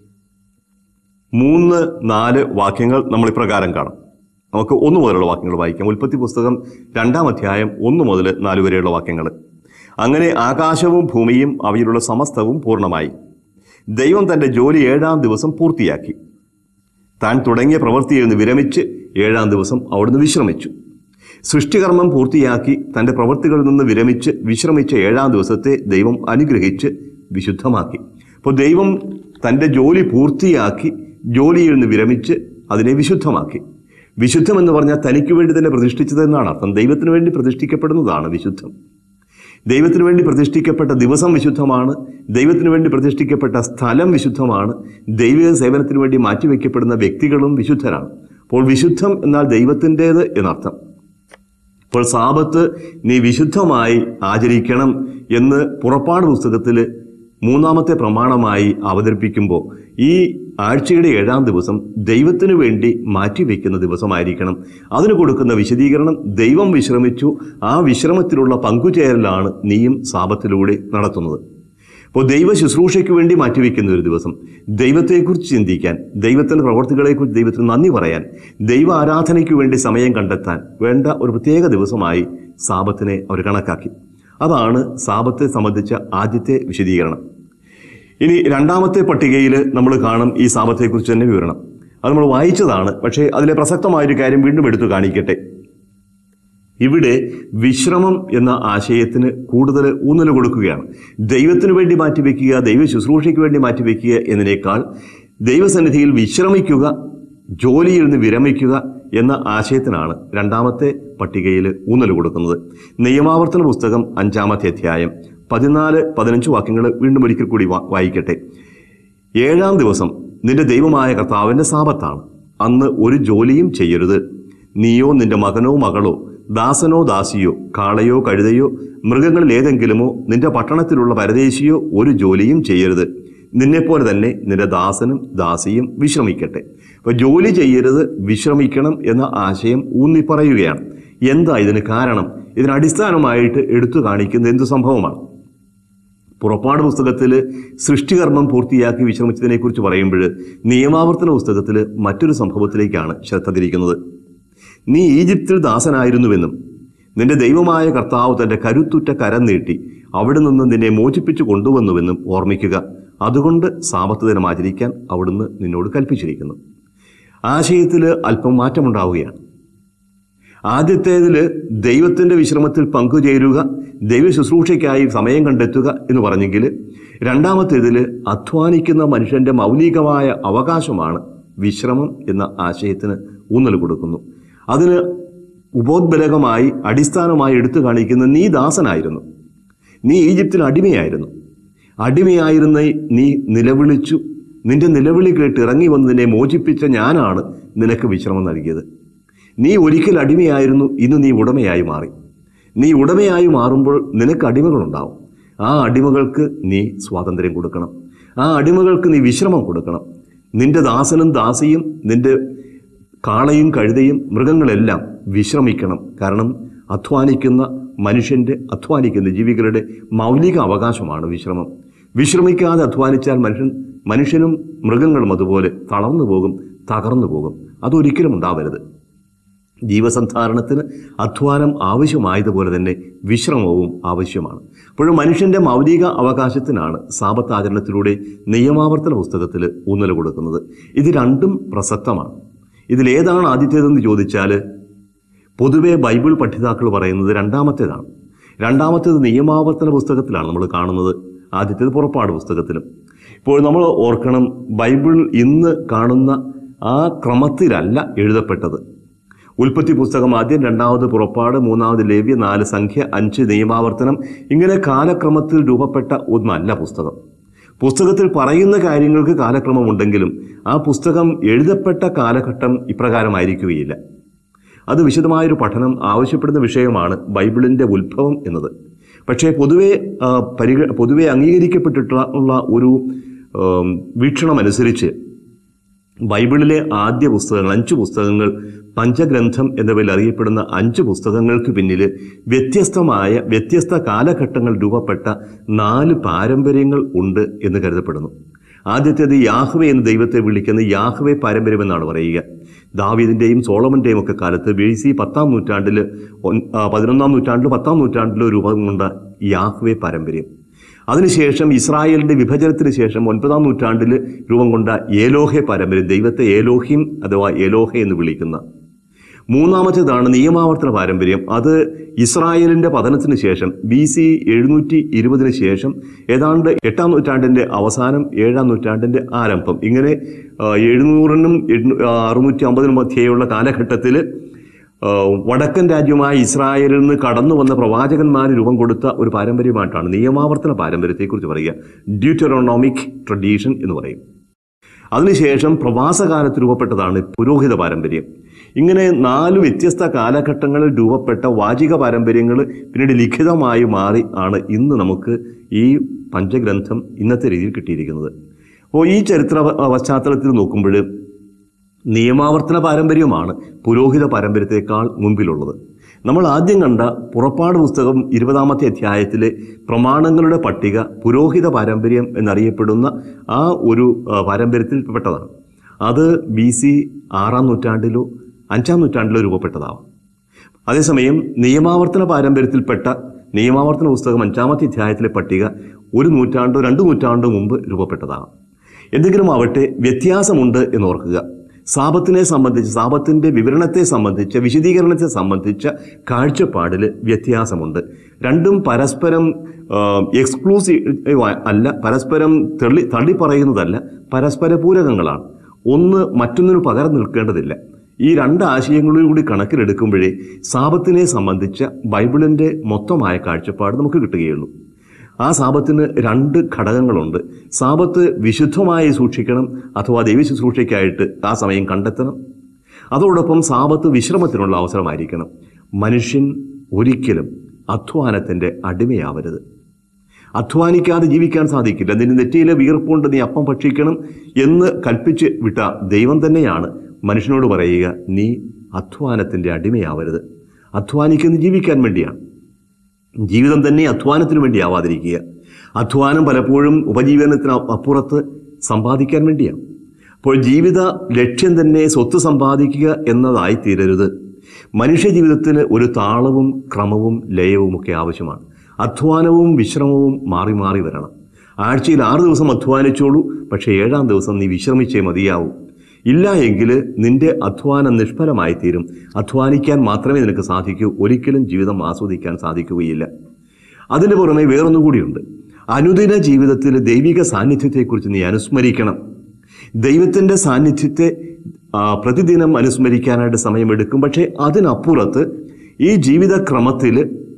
മൂന്ന് നാല് വാക്യങ്ങൾ നമ്മൾ ഇപ്രകാരം കാണാം നമുക്ക് ഒന്ന് മുതലുള്ള വാക്യങ്ങൾ വായിക്കാം ഉൽപ്പത്തി പുസ്തകം രണ്ടാം അധ്യായം ഒന്ന് മുതൽ നാല് വരെയുള്ള വാക്യങ്ങൾ അങ്ങനെ ആകാശവും ഭൂമിയും അവയിലുള്ള സമസ്തവും പൂർണ്ണമായി ദൈവം തൻ്റെ ജോലി ഏഴാം ദിവസം പൂർത്തിയാക്കി താൻ തുടങ്ങിയ പ്രവൃത്തിയിൽ നിന്ന് വിരമിച്ച് ഏഴാം ദിവസം അവിടുന്ന് വിശ്രമിച്ചു സൃഷ്ടികർമ്മം പൂർത്തിയാക്കി തൻ്റെ പ്രവൃത്തികളിൽ നിന്ന് വിരമിച്ച് വിശ്രമിച്ച ഏഴാം ദിവസത്തെ ദൈവം അനുഗ്രഹിച്ച് വിശുദ്ധമാക്കി അപ്പോൾ ദൈവം തൻ്റെ ജോലി പൂർത്തിയാക്കി ജോലിയിൽ നിന്ന് വിരമിച്ച് അതിനെ വിശുദ്ധമാക്കി വിശുദ്ധം എന്ന് പറഞ്ഞാൽ തനിക്ക് വേണ്ടി തന്നെ പ്രതിഷ്ഠിച്ചത് എന്നാണ് അർത്ഥം ദൈവത്തിന് വേണ്ടി പ്രതിഷ്ഠിക്കപ്പെടുന്നതാണ് വിശുദ്ധം ദൈവത്തിന് വേണ്ടി പ്രതിഷ്ഠിക്കപ്പെട്ട ദിവസം വിശുദ്ധമാണ് ദൈവത്തിന് വേണ്ടി പ്രതിഷ്ഠിക്കപ്പെട്ട സ്ഥലം വിശുദ്ധമാണ് ദൈവിക സേവനത്തിന് വേണ്ടി മാറ്റിവെക്കപ്പെടുന്ന വ്യക്തികളും വിശുദ്ധരാണ് അപ്പോൾ വിശുദ്ധം എന്നാൽ ദൈവത്തിൻ്റേത് എന്നർത്ഥം അപ്പോൾ സാപത്ത് നീ വിശുദ്ധമായി ആചരിക്കണം എന്ന് പുറപ്പാട് പുസ്തകത്തിൽ മൂന്നാമത്തെ പ്രമാണമായി അവതരിപ്പിക്കുമ്പോൾ ഈ ആഴ്ചയുടെ ഏഴാം ദിവസം ദൈവത്തിനു വേണ്ടി മാറ്റിവെക്കുന്ന ദിവസമായിരിക്കണം അതിന് കൊടുക്കുന്ന വിശദീകരണം ദൈവം വിശ്രമിച്ചു ആ വിശ്രമത്തിലുള്ള പങ്കുചേരലാണ് നീയും സാപത്തിലൂടെ നടത്തുന്നത് അപ്പോൾ ദൈവ ശുശ്രൂഷയ്ക്ക് വേണ്ടി മാറ്റിവെക്കുന്ന ഒരു ദിവസം ദൈവത്തെക്കുറിച്ച് ചിന്തിക്കാൻ ദൈവത്തിൻ്റെ പ്രവർത്തികളെക്കുറിച്ച് ദൈവത്തിന് നന്ദി പറയാൻ ദൈവ ആരാധനയ്ക്ക് വേണ്ടി സമയം കണ്ടെത്താൻ വേണ്ട ഒരു പ്രത്യേക ദിവസമായി സാപത്തിനെ അവർ കണക്കാക്കി അതാണ് സാപത്തെ സംബന്ധിച്ച ആദ്യത്തെ വിശദീകരണം ഇനി രണ്ടാമത്തെ പട്ടികയിൽ നമ്മൾ കാണും ഈ സാപത്തെക്കുറിച്ച് തന്നെ വിവരണം അത് നമ്മൾ വായിച്ചതാണ് പക്ഷേ അതിലെ പ്രസക്തമായൊരു കാര്യം വീണ്ടും എടുത്തു കാണിക്കട്ടെ ഇവിടെ വിശ്രമം എന്ന ആശയത്തിന് കൂടുതൽ ഊന്നൽ കൊടുക്കുകയാണ് ദൈവത്തിന് വേണ്ടി മാറ്റിവെക്കുക ദൈവ ശുശ്രൂഷയ്ക്ക് വേണ്ടി മാറ്റിവെക്കുക എന്നതിനേക്കാൾ ദൈവസന്നിധിയിൽ വിശ്രമിക്കുക ജോലിയിൽ നിന്ന് വിരമിക്കുക എന്ന ആശയത്തിനാണ് രണ്ടാമത്തെ പട്ടികയിൽ ഊന്നൽ കൊടുക്കുന്നത് നിയമാവർത്തന പുസ്തകം അഞ്ചാമത്തെ അധ്യായം പതിനാല് പതിനഞ്ച് വാക്യങ്ങൾ വീണ്ടും ഒരിക്കൽ കൂടി വാ- വായിക്കട്ടെ ഏഴാം ദിവസം നിന്റെ ദൈവമായ കർത്താവിൻ്റെ സാപത്താണ് അന്ന് ഒരു ജോലിയും ചെയ്യരുത് നീയോ നിന്റെ മകനോ മകളോ ദാസനോ ദാസിയോ കാളയോ കഴുതയോ മൃഗങ്ങളിൽ ഏതെങ്കിലുമോ നിന്റെ പട്ടണത്തിലുള്ള പരദേശിയോ ഒരു ജോലിയും ചെയ്യരുത് നിന്നെപ്പോലെ തന്നെ നിന്റെ ദാസനും ദാസിയും വിശ്രമിക്കട്ടെ അപ്പോൾ ജോലി ചെയ്യരുത് വിശ്രമിക്കണം എന്ന ആശയം ഊന്നി പറയുകയാണ് എന്താ ഇതിന് കാരണം ഇതിന് അടിസ്ഥാനമായിട്ട് എടുത്തു കാണിക്കുന്ന എന്ത് സംഭവമാണ് പുറപ്പാട് പുസ്തകത്തിൽ സൃഷ്ടികർമ്മം പൂർത്തിയാക്കി വിശ്രമിച്ചതിനെക്കുറിച്ച് പറയുമ്പോൾ നിയമാവർത്തന പുസ്തകത്തിൽ മറ്റൊരു സംഭവത്തിലേക്കാണ് ശ്രദ്ധ തിരിക്കുന്നത് നീ ഈജിപ്തിൽ ദാസനായിരുന്നുവെന്നും നിന്റെ ദൈവമായ കർത്താവ് തന്റെ കരുത്തുറ്റ കരം നീട്ടി അവിടെ നിന്ന് നിന്നെ മോചിപ്പിച്ചു കൊണ്ടുവന്നുവെന്നും ഓർമ്മിക്കുക അതുകൊണ്ട് സാപത്ത് ദിനം ആചരിക്കാൻ അവിടുന്ന് നിന്നോട് കൽപ്പിച്ചിരിക്കുന്നു ആശയത്തിൽ അല്പം മാറ്റമുണ്ടാവുകയാണ് ആദ്യത്തേതിൽ ദൈവത്തിൻ്റെ വിശ്രമത്തിൽ പങ്കുചേരുക ദൈവ ശുശ്രൂഷയ്ക്കായി സമയം കണ്ടെത്തുക എന്ന് പറഞ്ഞെങ്കിൽ രണ്ടാമത്തേതിൽ അധ്വാനിക്കുന്ന മനുഷ്യൻ്റെ മൗലികമായ അവകാശമാണ് വിശ്രമം എന്ന ആശയത്തിന് ഊന്നൽ കൊടുക്കുന്നു അതിന് ഉപോദ്ബലകമായി അടിസ്ഥാനമായി എടുത്തു കാണിക്കുന്ന നീ ദാസനായിരുന്നു നീ ഈജിപ്തിൽ അടിമയായിരുന്നു അടിമയായിരുന്ന നീ നിലവിളിച്ചു നിന്റെ നിലവിളി കേട്ട് ഇറങ്ങി വന്ന് നിന്നെ മോചിപ്പിച്ച ഞാനാണ് നിനക്ക് വിശ്രമം നൽകിയത് നീ ഒരിക്കൽ അടിമയായിരുന്നു ഇന്ന് നീ ഉടമയായി മാറി നീ ഉടമയായി മാറുമ്പോൾ നിനക്ക് അടിമകളുണ്ടാവും ആ അടിമകൾക്ക് നീ സ്വാതന്ത്ര്യം കൊടുക്കണം ആ അടിമകൾക്ക് നീ വിശ്രമം കൊടുക്കണം നിന്റെ ദാസനും ദാസിയും നിന്റെ കാളയും കഴുതയും മൃഗങ്ങളെല്ലാം വിശ്രമിക്കണം കാരണം അധ്വാനിക്കുന്ന മനുഷ്യൻ്റെ അധ്വാനിക്കുന്ന ജീവികളുടെ മൗലിക അവകാശമാണ് വിശ്രമം വിശ്രമിക്കാതെ അധ്വാനിച്ചാൽ മനുഷ്യൻ മനുഷ്യനും മൃഗങ്ങളും അതുപോലെ തളർന്നു പോകും തകർന്നു പോകും അതൊരിക്കലും ഉണ്ടാവരുത് ജീവസന്ധാരണത്തിന് അധ്വാനം ആവശ്യമായതുപോലെ തന്നെ വിശ്രമവും ആവശ്യമാണ് അപ്പോഴും മനുഷ്യൻ്റെ മൗലിക അവകാശത്തിനാണ് സാപത്താചരണത്തിലൂടെ നിയമാവർത്തന പുസ്തകത്തിൽ ഊന്നൽ കൊടുക്കുന്നത് ഇത് രണ്ടും പ്രസക്തമാണ് ഇതിലേതാണ് ആദ്യത്തേതെന്ന് ചോദിച്ചാൽ പൊതുവെ ബൈബിൾ പഠിതാക്കൾ പറയുന്നത് രണ്ടാമത്തേതാണ് രണ്ടാമത്തേത് നിയമാവർത്തന പുസ്തകത്തിലാണ് നമ്മൾ കാണുന്നത് ആദ്യത്തേത് പുറപ്പാട് പുസ്തകത്തിലും ഇപ്പോൾ നമ്മൾ ഓർക്കണം ബൈബിൾ ഇന്ന് കാണുന്ന ആ ക്രമത്തിലല്ല എഴുതപ്പെട്ടത് ഉൽപ്പത്തി പുസ്തകം ആദ്യം രണ്ടാമത് പുറപ്പാട് മൂന്നാമത് ലേവ്യ നാല് സംഖ്യ അഞ്ച് നിയമാവർത്തനം ഇങ്ങനെ കാലക്രമത്തിൽ രൂപപ്പെട്ട ഒന്നല്ല പുസ്തകം പുസ്തകത്തിൽ പറയുന്ന കാര്യങ്ങൾക്ക് കാലക്രമമുണ്ടെങ്കിലും ആ പുസ്തകം എഴുതപ്പെട്ട കാലഘട്ടം ഇപ്രകാരമായിരിക്കുകയില്ല അത് വിശദമായൊരു പഠനം ആവശ്യപ്പെടുന്ന വിഷയമാണ് ബൈബിളിൻ്റെ ഉത്ഭവം എന്നത് പക്ഷേ പൊതുവെ ആ, പരിഗ പൊതുവെ അംഗീകരിക്കപ്പെട്ടിട്ടുള്ള ഒരു ആം, വീക്ഷണമനുസരിച്ച് ബൈബിളിലെ ആദ്യ പുസ്തകങ്ങൾ അഞ്ച് പുസ്തകങ്ങൾ പഞ്ചഗ്രന്ഥം എന്ന പേരിൽ അറിയപ്പെടുന്ന അഞ്ച് പുസ്തകങ്ങൾക്ക് പിന്നിൽ വ്യത്യസ്തമായ വ്യത്യസ്ത കാലഘട്ടങ്ങൾ രൂപപ്പെട്ട നാല് പാരമ്പര്യങ്ങൾ ഉണ്ട് എന്ന് കരുതപ്പെടുന്നു ആദ്യത്തേത് യാഹ്വെ എന്ന ദൈവത്തെ വിളിക്കുന്ന യാഹ്വെ പാരമ്പര്യം എന്നാണ് പറയുക ദാവീദിൻ്റെയും സോളമൻ്റെയും ഒക്കെ കാലത്ത് ബി സി പത്താം നൂറ്റാണ്ടിൽ ഒൻ- ആ, പതിനൊന്നാം നൂറ്റാണ്ടിൽ പത്താം നൂറ്റാണ്ടിൽ രൂപം കൊണ്ട യാഹ്വെ പാരമ്പര്യം അതിനുശേഷം ഇസ്രായേലിന്റെ വിഭജനത്തിന് ശേഷം ഒൻപതാം നൂറ്റാണ്ടിൽ രൂപം കൊണ്ട ഏലോഹെ പാരമ്പര്യം ദൈവത്തെ ഏലോഹിം അഥവാ ഏലോഹെ എന്ന് വിളിക്കുന്ന മൂന്നാമത്തേതാണ് നിയമാവർത്തന പാരമ്പര്യം അത് ഇസ്രായേലിന്റെ പതനത്തിന് ശേഷം ബി സി എഴുന്നൂറ്റി ഇരുപതിന് ശേഷം ഏതാണ്ട് എട്ടാം നൂറ്റാണ്ടിന്റെ അവസാനം ഏഴാം നൂറ്റാണ്ടിന്റെ ആരംഭം ഇങ്ങനെ ആ, എഴുന്നൂറിനും എണ്ണൂ- ആ, അറുന്നൂറ്റി അമ്പതിനും മധ്യേയുള്ള കാലഘട്ടത്തിൽ ആ, വടക്കൻ രാജ്യമായ ഇസ്രായേലിൽ നിന്ന് കടന്നു വന്ന പ്രവാചകന്മാർ രൂപം കൊടുത്ത ഒരു പാരമ്പര്യമായിട്ടാണ് നിയമാവർത്തന പാരമ്പര്യത്തെക്കുറിച്ച് പറയുക ഡ്യൂറ്ററോണോമിക് ട്രഡീഷൻ എന്ന് പറയും അതിനുശേഷം പ്രവാസകാലത്ത് രൂപപ്പെട്ടതാണ് പുരോഹിത പാരമ്പര്യം ഇങ്ങനെ നാല് വ്യത്യസ്ത കാലഘട്ടങ്ങളിൽ രൂപപ്പെട്ട വാചിക പാരമ്പര്യങ്ങൾ പിന്നീട് ലിഖിതമായി മാറി ആണ് ഇന്ന് നമുക്ക് ഈ പഞ്ചഗ്രന്ഥം ഇന്നത്തെ രീതിയിൽ കിട്ടിയിരിക്കുന്നത് അപ്പോൾ ഈ ചരിത്ര പ- പശ്ചാത്തലത്തിൽ നോക്കുമ്പോൾ നിയമാവർത്തന പാരമ്പര്യമാണ് പുരോഹിത പാരമ്പര്യത്തെക്കാൾ മുൻപിലുള്ളത് നമ്മൾ ആദ്യം കണ്ട പുറപ്പാട് പുസ്തകം ഇരുപതാമത്തെ അധ്യായത്തിലെ പ്രമാണങ്ങളുടെ പട്ടിക പുരോഹിത പാരമ്പര്യം എന്നറിയപ്പെടുന്ന ആ ഒരു ആ, പാരമ്പര്യത്തിൽപ്പെട്ടതാണ് അത് ബി സി ആറാം നൂറ്റാണ്ടിലോ അഞ്ചാം നൂറ്റാണ്ടിലോ രൂപപ്പെട്ടതാവാം അതേസമയം നിയമാവർത്തന പാരമ്പര്യത്തിൽപ്പെട്ട നിയമാവർത്തന പുസ്തകം അഞ്ചാമത്തെ അധ്യായത്തിലെ പട്ടിക ഒരു നൂറ്റാണ്ടോ രണ്ട് നൂറ്റാണ്ടോ മുമ്പ് രൂപപ്പെട്ടതാകാം എന്തെങ്കിലും ആവട്ടെ വ്യത്യാസമുണ്ട് എന്ന് ഓർക്കുക സാപത്തിനെ സംബന്ധിച്ച് സാപത്തിൻ്റെ വിവരണത്തെ സംബന്ധിച്ച് വിശദീകരണത്തെ സംബന്ധിച്ച കാഴ്ചപ്പാടിൽ വ്യത്യാസമുണ്ട് രണ്ടും പരസ്പരം എക്സ്ക്ലൂസീവ് അല്ല പരസ്പരം തെളി തള്ളി പറയുന്നതല്ല പരസ്പര പൂരകങ്ങളാണ് ഒന്ന് മറ്റൊന്നിന് പകരം നിൽക്കേണ്ടതില്ല ഈ രണ്ട് ആശയങ്ങളും കൂടി കണക്കിലെടുക്കുമ്പോഴേ സാപത്തിനെ സംബന്ധിച്ച ബൈബിളിൻ്റെ മൊത്തമായ കാഴ്ചപ്പാട് നമുക്ക് കിട്ടുകയുള്ളൂ ആ സാപത്തിന് രണ്ട് ഘടകങ്ങളുണ്ട് സാപത്ത് വിശുദ്ധമായി സൂക്ഷിക്കണം അഥവാ ദൈവ ശുശ്രൂഷയ്ക്കായിട്ട് ആ സമയം കണ്ടെത്തണം അതോടൊപ്പം സാപത്ത് വിശ്രമത്തിനുള്ള അവസരമായിരിക്കണം മനുഷ്യൻ ഒരിക്കലും അധ്വാനത്തിൻ്റെ അടിമയാവരുത് അധ്വാനിക്കാതെ ജീവിക്കാൻ സാധിക്കില്ല നിന്റെ നെറ്റിയിലെ വിയർപ്പുകൊണ്ട് നീ അപ്പം ഭക്ഷിക്കണം എന്ന് കൽപ്പിച്ച് വിട്ട ദൈവം തന്നെയാണ് മനുഷ്യനോട് പറയുക നീ അധ്വാനത്തിൻ്റെ അടിമയാവരുത് അധ്വാനിക്കുന്നത് ജീവിക്കാൻ വേണ്ടിയാണ് ജീവിതം തന്നെ അധ്വാനത്തിന് വേണ്ടി ആവാതിരിക്കുക അധ്വാനം പലപ്പോഴും ഉപജീവനത്തിന് അപ്പുറത്ത് സമ്പാദിക്കാൻ വേണ്ടിയാണ് അപ്പോൾ ജീവിത ലക്ഷ്യം തന്നെ സ്വത്ത് സമ്പാദിക്കുക എന്നതായി തീരരുത് മനുഷ്യ ജീവിതത്തിന് ഒരു താളവും ക്രമവും ലയവും ഒക്കെ ആവശ്യമാണ് അധ്വാനവും വിശ്രമവും മാറി മാറി വരണം ആഴ്ചയിൽ ആറ് ദിവസം അധ്വാനിച്ചോളൂ പക്ഷേ ഏഴാം ദിവസം നീ വിശ്രമിച്ചേ മതിയാവൂ ഇല്ല എങ്കിൽ നിന്റെ അധ്വാനം നിഷ്ഫലമായി തീരും അധ്വാനിക്കാൻ മാത്രമേ നിനക്ക് സാധിക്കൂ ഒരിക്കലും ജീവിതം ആസ്വദിക്കാൻ സാധിക്കുകയില്ല അതിന് പുറമെ വേറൊന്നും കൂടിയുണ്ട് അനുദിന ജീവിതത്തിൽ ദൈവിക സാന്നിധ്യത്തെക്കുറിച്ച് നീ അനുസ്മരിക്കണം ദൈവത്തിൻ്റെ സാന്നിധ്യത്തെ ആ, പ്രതിദിനം അനുസ്മരിക്കാനായിട്ട് സമയമെടുക്കും പക്ഷേ അതിനപ്പുറത്ത് ഈ ജീവിതക്രമത്തിൽ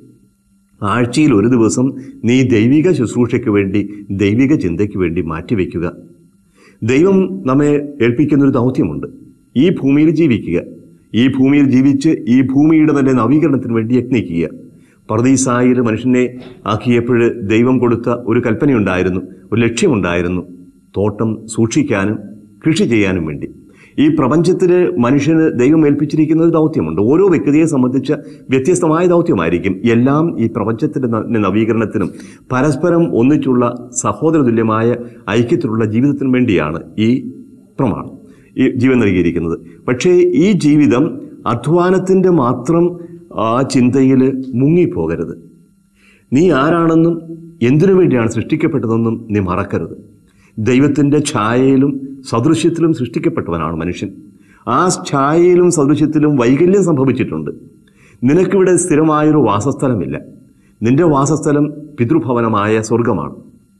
ആഴ്ചയിൽ ഒരു ദിവസം നീ ദൈവിക ശുശ്രൂഷയ്ക്ക് വേണ്ടി ദൈവിക ചിന്തയ്ക്ക് വേണ്ടി മാറ്റിവെക്കുക ദൈവം നമ്മെ ഏൽപ്പിക്കുന്നൊരു ദൗത്യമുണ്ട് ഈ ഭൂമിയിൽ ജീവിക്കുക ഈ ഭൂമിയിൽ ജീവിച്ച് ഈ ഭൂമിയുടെ തന്നെ നവീകരണത്തിന് വേണ്ടി യത്നിക്കുക പർദീസായിൽ മനുഷ്യനെ ആക്കിയപ്പോൾ ദൈവം കൊടുത്ത ഒരു കൽപ്പനയുണ്ടായിരുന്നു ഒരു ലക്ഷ്യമുണ്ടായിരുന്നു തോട്ടം സൂക്ഷിക്കാനും കൃഷി ചെയ്യാനും വേണ്ടി ഈ പ്രപഞ്ചത്തിൽ മനുഷ്യന് ദൈവം ഏൽപ്പിച്ചിരിക്കുന്ന ഒരു ദൗത്യമുണ്ട് ഓരോ വ്യക്തിയെ സംബന്ധിച്ച വ്യത്യസ്തമായ ദൗത്യമായിരിക്കും എല്ലാം ഈ പ്രപഞ്ചത്തിൻ്റെ ന- നവീകരണത്തിനും പരസ്പരം ഒന്നിച്ചുള്ള സഹോദര തുല്യമായ ഐക്യത്തിലുള്ള ജീവിതത്തിനും വേണ്ടിയാണ് ഈ പ്രമാണം ഈ ജീവൻ നൽകിയിരിക്കുന്നത് പക്ഷേ ഈ ജീവിതം അധ്വാനത്തിൻ്റെ മാത്രം ആ ചിന്തയിൽ മുങ്ങിപ്പോകരുത് നീ ആരാണെന്നും എന്തിനു വേണ്ടിയാണ് സൃഷ്ടിക്കപ്പെട്ടതെന്നും നീ മറക്കരുത് ദൈവത്തിൻ്റെ ഛായയിലും സദൃശ്യത്തിലും സൃഷ്ടിക്കപ്പെട്ടവനാണ് മനുഷ്യൻ ആ ഛായയിലും സദൃശ്യത്തിലും വൈകല്യം സംഭവിച്ചിട്ടുണ്ട് നിനക്കിവിടെ സ്ഥിരമായൊരു വാസസ്ഥലമില്ല നിന്റെ വാസസ്ഥലം പിതൃഭവനമായ സ്വർഗമാണ്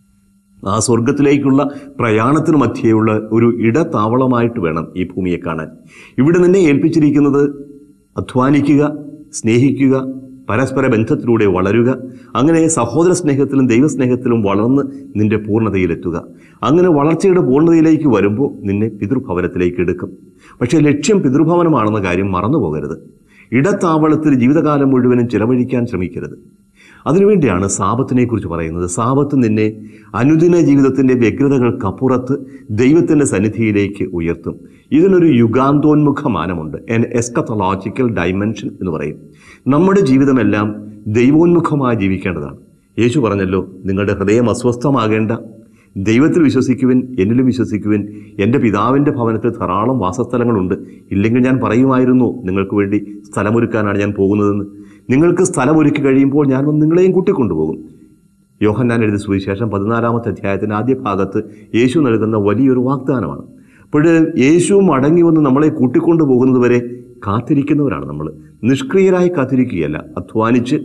ആ സ്വർഗത്തിലേക്കുള്ള പ്രയാണത്തിന് മധ്യേയുള്ള ഒരു ഇടത്താവളമായിട്ട് വേണം ഈ ഭൂമിയെ കാണാൻ ഇവിടെ നിന്നെ ഏൽപ്പിച്ചിരിക്കുന്നത് അധ്വാനിക്കുക സ്നേഹിക്കുക പരസ്പര ബന്ധത്തിലൂടെ വളരുക അങ്ങനെ സഹോദര സ്നേഹത്തിലും ദൈവസ്നേഹത്തിലും വളർന്ന് നിന്റെ പൂർണ്ണതയിലെത്തുക അങ്ങനെ വളർച്ചയുടെ പൂർണ്ണതയിലേക്ക് വരുമ്പോൾ നിന്നെ പിതൃഭവനത്തിലേക്ക് എടുക്കും പക്ഷേ ലക്ഷ്യം പിതൃഭവനമാണെന്ന കാര്യം മറന്നു പോകരുത് ഇടത്താവളത്തിൽ ജീവിതകാലം മുഴുവനും ചിലവഴിക്കാൻ ശ്രമിക്കരുത് അതിനുവേണ്ടിയാണ് സാപത്തിനെ കുറിച്ച് പറയുന്നത് സാപത്ത് നിന്നെ അനുദിന ജീവിതത്തിൻ്റെ വ്യഗ്രതകൾക്കപ്പുറത്ത് ദൈവത്തിൻ്റെ സന്നിധിയിലേക്ക് ഉയർത്തും ഇതിനൊരു യുഗാന്തോന്മുഖ മാനമുണ്ട് എൻ എസ്കത്തലോജിക്കൽ ഡൈമെൻഷൻ എന്ന് പറയും നമ്മുടെ ജീവിതമെല്ലാം ദൈവോന്മുഖമായി ജീവിക്കേണ്ടതാണ് യേശു പറഞ്ഞല്ലോ നിങ്ങളുടെ ഹൃദയം അസ്വസ്ഥമാകേണ്ട ദൈവത്തിൽ വിശ്വസിക്കുവിൻ എന്നിലും വിശ്വസിക്കുവിൻ എൻ്റെ പിതാവിൻ്റെ ഭവനത്തിൽ ധാരാളം വാസസ്ഥലങ്ങളുണ്ട് ഇല്ലെങ്കിൽ ഞാൻ പറയുമായിരുന്നു നിങ്ങൾക്ക് വേണ്ടി സ്ഥലമൊരുക്കാനാണ് ഞാൻ പോകുന്നതെന്ന് നിങ്ങൾക്ക് സ്ഥലമൊരുക്കി കഴിയുമ്പോൾ ഞാൻ വന്ന് നിങ്ങളെയും കൂട്ടിക്കൊണ്ടുപോകും യോഹന്നാൻ എഴുതിയ സുവിശേഷം പതിനാലാമത്തെ അധ്യായത്തിൻ്റെ ആദ്യ ഭാഗത്ത് യേശു നൽകുന്ന വലിയൊരു വാഗ്ദാനമാണ് അപ്പോൾ യേശു മടങ്ങി വന്ന് നമ്മളെ കൂട്ടിക്കൊണ്ടു പോകുന്നത് വരെ കാത്തിരിക്കുന്നവരാണ് നമ്മൾ നിഷ്ക്രിയരായി കാത്തിരിക്കുകയല്ല അധ്വാനിച്ച്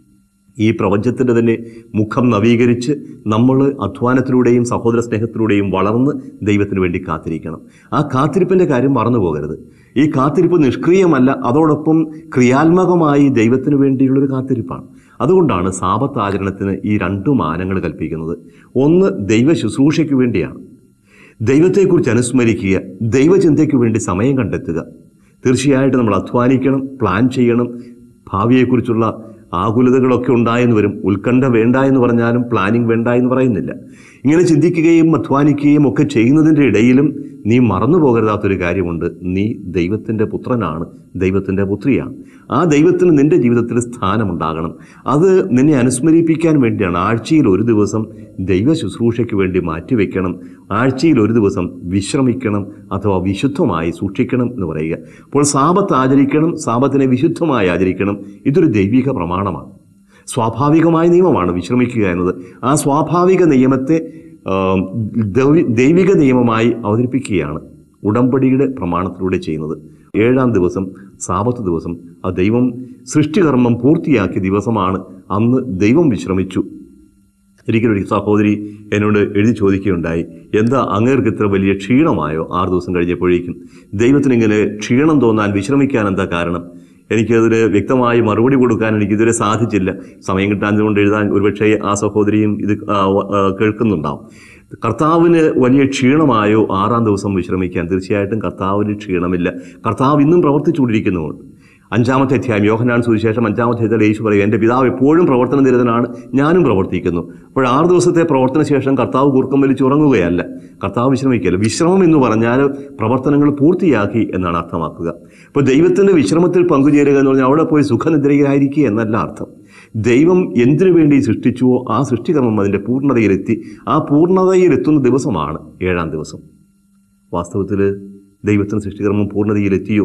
ഈ പ്രപഞ്ചത്തിൻ്റെ തന്നെ മുഖം നവീകരിച്ച് നമ്മൾ അധ്വാനത്തിലൂടെയും സഹോദര സ്നേഹത്തിലൂടെയും വളർന്ന് ദൈവത്തിന് വേണ്ടി കാത്തിരിക്കണം ആ കാത്തിരിപ്പിൻ്റെ കാര്യം മറന്നു പോകരുത് ഈ കാത്തിരിപ്പ് നിഷ്ക്രിയമല്ല അതോടൊപ്പം ക്രിയാത്മകമായി ദൈവത്തിന് വേണ്ടിയുള്ളൊരു കാത്തിരിപ്പാണ് അതുകൊണ്ടാണ് സാപത്ത് ആചരണത്തിന് ഈ രണ്ടു മാനങ്ങൾ കൽപ്പിക്കുന്നത് ഒന്ന് ദൈവ ശുശ്രൂഷയ്ക്ക് വേണ്ടിയാണ് ദൈവത്തെക്കുറിച്ച് അനുസ്മരിക്കുക ദൈവചിന്തയ്ക്ക് വേണ്ടി സമയം കണ്ടെത്തുക തീർച്ചയായിട്ടും നമ്മൾ അധ്വാനിക്കണം പ്ലാൻ ചെയ്യണം ഭാവിയെക്കുറിച്ചുള്ള ആകുലതകളൊക്കെ ഉണ്ടായെന്ന് വരും ഉത്കണ്ഠ വേണ്ട എന്ന് പറഞ്ഞാലും പ്ലാനിങ് വേണ്ട എന്ന് പറയുന്നില്ല ഇങ്ങനെ ചിന്തിക്കുകയും അധ്വാനിക്കുകയും ഒക്കെ ചെയ്യുന്നതിൻ്റെ ഇടയിലും നീ മറന്നു പോകരുതാത്തൊരു കാര്യമുണ്ട് നീ ദൈവത്തിൻ്റെ പുത്രനാണ് ദൈവത്തിൻ്റെ പുത്രിയാണ് ആ ദൈവത്തിന് നിൻ്റെ ജീവിതത്തിൽ സ്ഥാനമുണ്ടാകണം അത് നിന്നെ അനുസ്മരിപ്പിക്കാൻ വേണ്ടിയാണ് ആഴ്ചയിൽ ഒരു ദിവസം ദൈവ ശുശ്രൂഷയ്ക്ക് വേണ്ടി മാറ്റിവെക്കണം ആഴ്ചയിൽ ഒരു ദിവസം വിശ്രമിക്കണം അഥവാ വിശുദ്ധമായി സൂക്ഷിക്കണം എന്ന് പറയുക അപ്പോൾ സാപത്ത് ആചരിക്കണം സാപത്തിനെ വിശുദ്ധമായി ആചരിക്കണം ഇതൊരു ദൈവിക പ്രമാണമാണ് സ്വാഭാവികമായ നിയമമാണ് വിശ്രമിക്കുക എന്നത് ആ സ്വാഭാവിക നിയമത്തെ ആ, ദൈവി- ദൈവിക നിയമമായി അവതരിപ്പിക്കുകയാണ് ഉടമ്പടിയുടെ പ്രമാണത്തിലൂടെ ചെയ്യുന്നത് ഏഴാം ദിവസം സാപത്ത് ദിവസം ആ ദൈവം സൃഷ്ടികർമ്മം പൂർത്തിയാക്കിയ ദിവസമാണ് അന്ന് ദൈവം വിശ്രമിച്ചു ഒരിക്കലൊരു സഹോദരി എന്നോട് എഴുതി ചോദിക്കുകയുണ്ടായി എന്താ അങ്ങേർക്ക് ഇത്ര വലിയ ക്ഷീണമായോ ആറ് ദിവസം കഴിഞ്ഞപ്പോഴേക്കും ദൈവത്തിന് ഇങ്ങനെ ക്ഷീണം തോന്നാൻ വിശ്രമിക്കാൻ എന്താ കാരണം എനിക്കതിന് വ്യക്തമായി മറുപടി കൊടുക്കാൻ എനിക്ക് ഇതുവരെ സാധിച്ചില്ല സമയം കിട്ടാത്തതുകൊണ്ട് എഴുതാൻ ഒരുപക്ഷെ ആ സഹോദരിയും ഇത് ആ, വ- ആ, കേൾക്കുന്നുണ്ടാവും കർത്താവിന് വലിയ ക്ഷീണമായോ ആറാം ദിവസം വിശ്രമിക്കാൻ തീർച്ചയായിട്ടും കർത്താവിന് ക്ഷീണമില്ല കർത്താവ് ഇന്നും പ്രവർത്തിച്ചുകൊണ്ടിരിക്കുന്നുമുണ്ട് അഞ്ചാമത്തെ അധ്യായം യോഹനാൻ സുവിശേഷം അഞ്ചാമത്തെ അധ്യായത്തിൽ യേശു പറയും എൻ്റെ പിതാവ് എപ്പോഴും പ്രവർത്തന നിരതനാണ് ഞാനും പ്രവർത്തിക്കുന്നു അപ്പോൾ ആറ് ദിവസത്തെ പ്രവർത്തന ശേഷം കർത്താവ് കൂർക്കം വലിച്ച് ഉറങ്ങുകയല്ല കർത്താവ് വിശ്രമിക്കുകയല്ല വിശ്രമം എന്ന് പറഞ്ഞാൽ പ്രവർത്തനങ്ങൾ പൂർത്തിയാക്കി എന്നാണ് അർത്ഥമാക്കുക അപ്പോൾ ദൈവത്തിൻ്റെ വിശ്രമത്തിൽ പങ്കുചേരുക എന്ന് പറഞ്ഞാൽ അവിടെ പോയി സുഖനിദ്രയിലായിരിക്കുക എന്നല്ല അർത്ഥം ദൈവം എന്തിനു വേണ്ടി സൃഷ്ടിച്ചുവോ ആ സൃഷ്ടികർമ്മം അതിൻ്റെ പൂർണ്ണതയിലെത്തി ആ പൂർണ്ണതയിലെത്തുന്ന ദിവസമാണ് ഏഴാം ദിവസം വാസ്തവത്തിൽ ദൈവത്തിന് സൃഷ്ടികർമ്മം പൂർണ്ണതയിലെത്തിയോ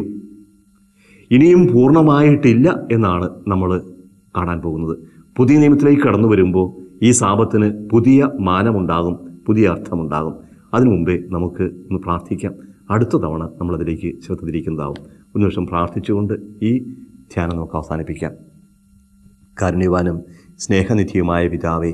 ഇനിയും പൂർണ്ണമായിട്ടില്ല എന്നാണ് നമ്മൾ കാണാൻ പോകുന്നത് പുതിയ നിയമത്തിലേക്ക് കടന്നു വരുമ്പോൾ ഈ സാപത്തിന് പുതിയ മാനമുണ്ടാകും പുതിയ അർത്ഥമുണ്ടാകും അതിനു മുമ്പേ നമുക്ക് ഒന്ന് പ്രാർത്ഥിക്കാം അടുത്ത തവണ നമ്മളതിലേക്ക് ശ്രദ്ധ തിരിക്കുന്നതാവും ഒരു നിമിഷം പ്രാർത്ഥിച്ചുകൊണ്ട് ഈ ധ്യാനം നമുക്ക് അവസാനിപ്പിക്കാം കാരുണ്യവാനും സ്നേഹനിധിയുമായ പിതാവേ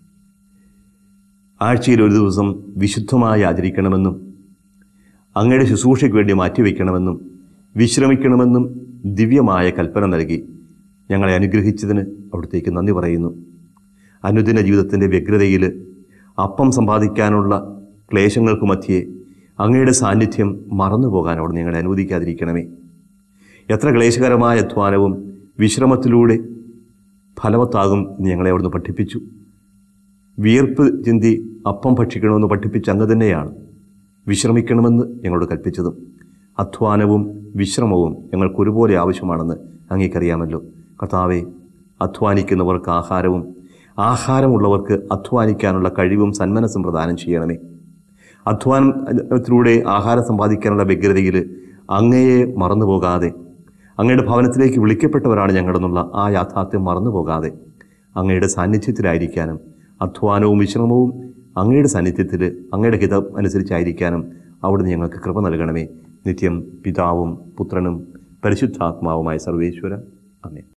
ആഴ്ചയിൽ ഒരു ദിവസം വിശുദ്ധമായി ആചരിക്കണമെന്നും അങ്ങയുടെ ശുശ്രൂഷയ്ക്ക് വേണ്ടി മാറ്റിവെക്കണമെന്നും വിശ്രമിക്കണമെന്നും ദിവ്യമായ കൽപ്പന നൽകി ഞങ്ങളെ അനുഗ്രഹിച്ചതിന് അവിടത്തേക്ക് നന്ദി പറയുന്നു അനുദിന ജീവിതത്തിൻ്റെ വ്യഗ്രതയിൽ അപ്പം സമ്പാദിക്കാനുള്ള ക്ലേശങ്ങൾക്ക് മധ്യേ അങ്ങയുടെ സാന്നിധ്യം മറന്നു പോകാൻ അവിടെ ഞങ്ങളെ അനുവദിക്കാതിരിക്കണമേ എത്ര ക്ലേശകരമായ അധ്വാനവും വിശ്രമത്തിലൂടെ ഫലവത്താകും എന്ന് ഞങ്ങളെ അവിടുന്ന് പഠിപ്പിച്ചു വിയർപ്പ് ചിന്തി അപ്പം ഭക്ഷിക്കണമെന്ന് പഠിപ്പിച്ച അങ്ങ് തന്നെയാണ് വിശ്രമിക്കണമെന്ന് ഞങ്ങളോട് കൽപ്പിച്ചതും അധ്വാനവും വിശ്രമവും ഞങ്ങൾക്ക് ഒരുപോലെ ആവശ്യമാണെന്ന് അങ്ങേക്കറിയാമല്ലോ കർത്താവെ അധ്വാനിക്കുന്നവർക്ക് ആഹാരവും ആഹാരമുള്ളവർക്ക് അധ്വാനിക്കാനുള്ള കഴിവും സന്മനസ്സും പ്രദാനം ചെയ്യണമേ അധ്വാനത്തിലൂടെ ആഹാരം സമ്പാദിക്കാനുള്ള വ്യഗ്രതയിൽ അങ്ങയെ മറന്നു പോകാതെ അങ്ങയുടെ ഭവനത്തിലേക്ക് വിളിക്കപ്പെട്ടവരാണ് ഞങ്ങളെന്നുള്ള ആ യാഥാർത്ഥ്യം മറന്നു പോകാതെ അങ്ങയുടെ സാന്നിധ്യത്തിലായിരിക്കാനും അധ്വാനവും വിശ്രമവും അങ്ങയുടെ സാന്നിധ്യത്തിൽ അങ്ങയുടെ ഹിതം അനുസരിച്ചായിരിക്കാനും അവിടുന്ന് ഞങ്ങൾക്ക് കൃപ നൽകണമേ നിത്യം പിതാവും പുത്രനും പരിശുദ്ധാത്മാവുമായ സർവേശ്വര അമേ